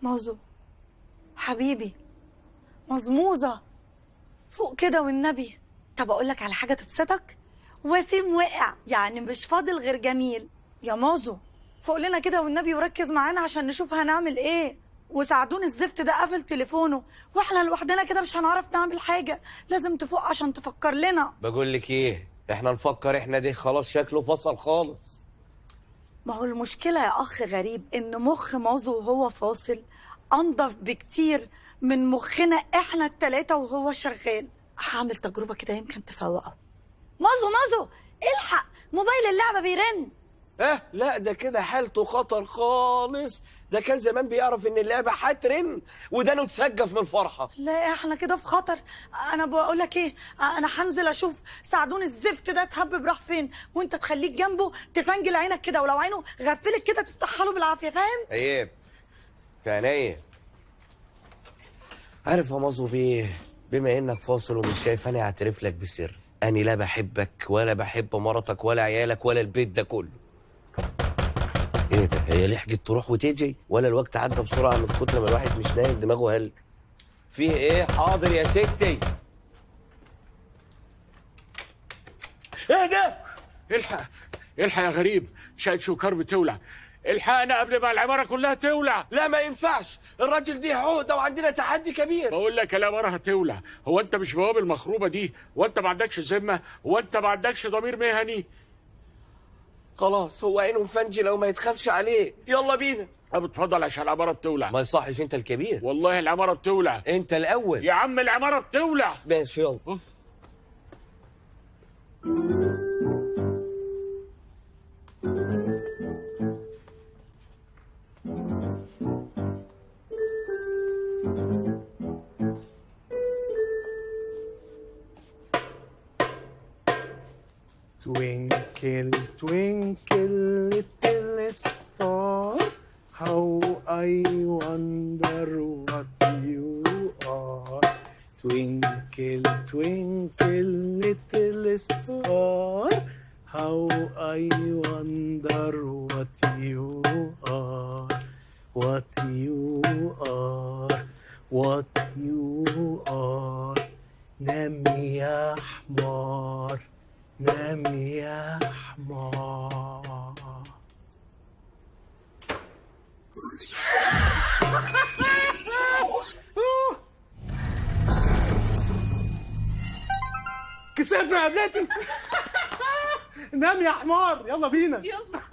مازو حبيبي مزموزة فوق كده والنبي طب اقول لك على حاجة تبسطك وسيم وقع يعني مش فاضل غير جميل يا مازو فوق لنا كده والنبي وركز معانا عشان نشوف هنعمل ايه وساعدون الزفت ده قفل تليفونه واحنا لوحدنا كده مش هنعرف نعمل حاجة لازم تفوق عشان تفكر لنا بقول لك ايه احنا نفكر احنا دي خلاص شكله فصل خالص ما هو المشكلة يا أخ غريب إن مخ مازو وهو فاصل أنضف بكتير من مخنا إحنا التلاتة وهو شغال هعمل تجربة كده يمكن تفوقه مازو مازو الحق موبايل اللعبة بيرن اه لا ده كده حالته خطر خالص ده كان زمان بيعرف ان اللعبه هترن ودانه اتسجف من الفرحه لا احنا كده في خطر انا بقول لك ايه انا هنزل اشوف ساعدون الزفت ده اتهبب راح فين وانت تخليك جنبه تفنجل عينك كده ولو عينه غفلت كده تفتحها له بالعافيه فاهم عيب في عينيا عارف يا مازو بيه بما انك فاصل ومش شايف انا اعترف لك بسر اني لا بحبك ولا بحب مراتك ولا عيالك ولا البيت ده كله ايه ده هي لحقت تروح وتيجي ولا الوقت عدى بسرعه من كتر ما الواحد مش نايم دماغه هل فيه ايه حاضر يا ستي ايه ده الحق الحق يا غريب شقة شوكار بتولع الحقنا قبل ما العمارة كلها تولع لا ما ينفعش الراجل دي عقده وعندنا تحدي كبير بقول لك العمارة هتولع هو انت مش بواب المخروبة دي هو انت ما عندكش ذمة هو انت ما عندكش ضمير مهني خلاص هو عينه مفنجي لو ما يتخافش عليه يلا بينا طب اتفضل عشان العمارة بتولع ما يصحش انت الكبير والله العمارة بتولع انت الاول يا عم العمارة بتولع ماشي يلا Twinkle, twinkle, little star, how I wonder what you are. Twinkle, twinkle, little star, how I wonder what you are. What you are, what you are. نام يا حمار نام يا حمار كسبنا يا بلاتي نام يا حمار يلا بينا يلا